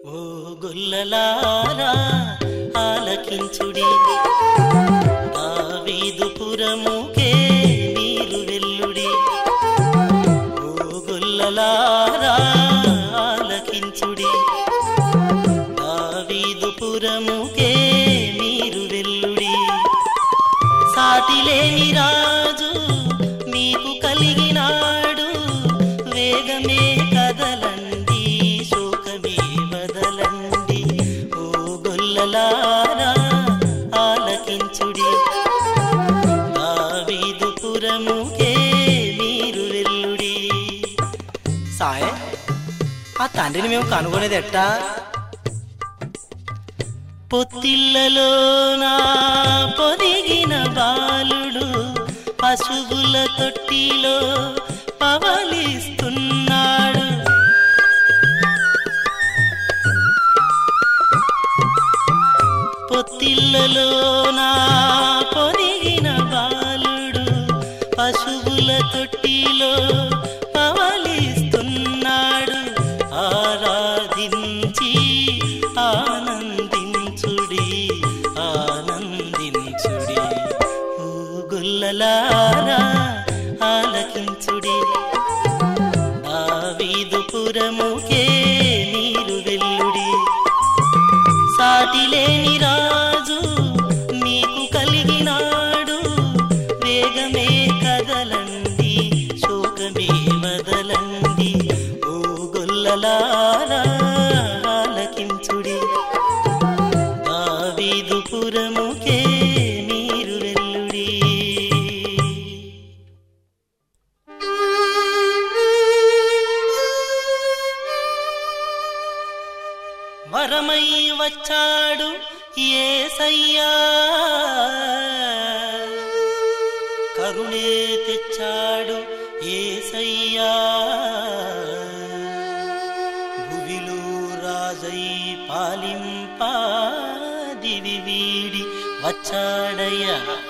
ఓ గొల్లలారా ఆలకించుడి దావీదుపురముకే మీరు వెల్లుడి ఓ గొల్లలారా ఆలకించుడి దావీదుపురముకే మీరు వెల్లుడి సాటిలేని రాజు మీకు కలిగినాడు వేగమే కదలండి శోకమే వదలండి ఓ గొల్లలారా ఆలకించుడి దావీదుపురముకే మీరు వెల్లుడి సాయ్ ఆ తండ్రిని మేము కనుగొనేది ఎట్టా పొత్తిళ్ళలోనా పొదిగిన బాలుడు పశువుల తొట్టిలో పవలిస్తున్నాడు పొత్తిళ్ళలోనా పొదిగిన బాలుడు పశువుల తొట్టిలో పవలిస్తున్నాడు ఆరాధించి ఆనందించుడి ఆనందించుడి ఓ గుల్లలారా ఆలకించుడి దావీదుపురముకే మీరు వెల్లుడి సాటిలేని రాజు మీకు కలిగినాడు వేగమే కదలండి శోకమే వదలండి ఓ గొల్లలారా ఆలకించుడి దావీదుపురముకే మీరు వెల్లుడి వరమై వచ్చాడు ఏసయ్యా కరుణే తెచ్చాడు ఏసయ్యా భువిలో రాజై పాలింపా దివి వీడి వచ్చాడయ్యా